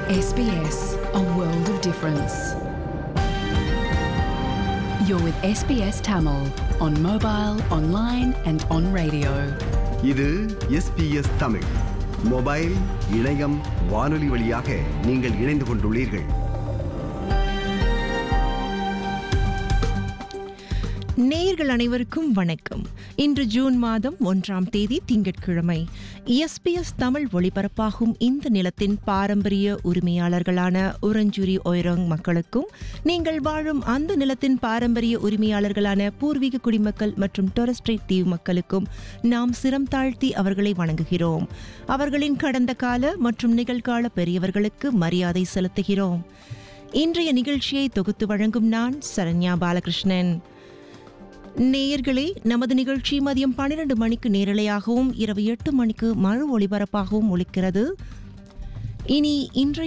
SBS, a world of difference. You're with SBS Tamil on mobile, online, and on radio. இது S B S Tamil mobile இணையம் வானொலி வழியாக நீங்கள் இணைந்து கொண்டுள்ளீர்கள் நேயர்கள் அனைவருக்கும் வணக்கம் இன்று ஜூன் மாதம் ஒன்றாம் தேதி திங்கட்கிழமை எஸ்பிஎஸ் தமிழ் ஒளிபரப்பாகும் இந்த நிலத்தின் பாரம்பரிய உரிமையாளர்களான உரஞ்சுரி ஒய்ரோங் மக்களுக்கும் நீங்கள் வாழும் அந்த நிலத்தின் பாரம்பரிய உரிமையாளர்களான பூர்வீக குடிமக்கள் மற்றும் டொரஸ்ட்ரேட் தீவு மக்களுக்கும் நாம் சிரம் தாழ்த்தி அவர்களை வணங்குகிறோம் அவர்களின் கடந்த கால மற்றும் நிகழ்கால பெரியவர்களுக்கு மரியாதை செலுத்துகிறோம் இன்றைய நிகழ்ச்சியை தொகுத்து வழங்கும் நான் சரண்யா பாலகிருஷ்ணன் நேயர்களே நமது நிகழ்ச்சி மதியம் பன்னிரண்டு மணிக்கு நேரலையாகவும் இரவு எட்டு மணிக்கு மறு ஒளிபரப்பாகவும் ஒலிக்கிறது இனி இன்றைய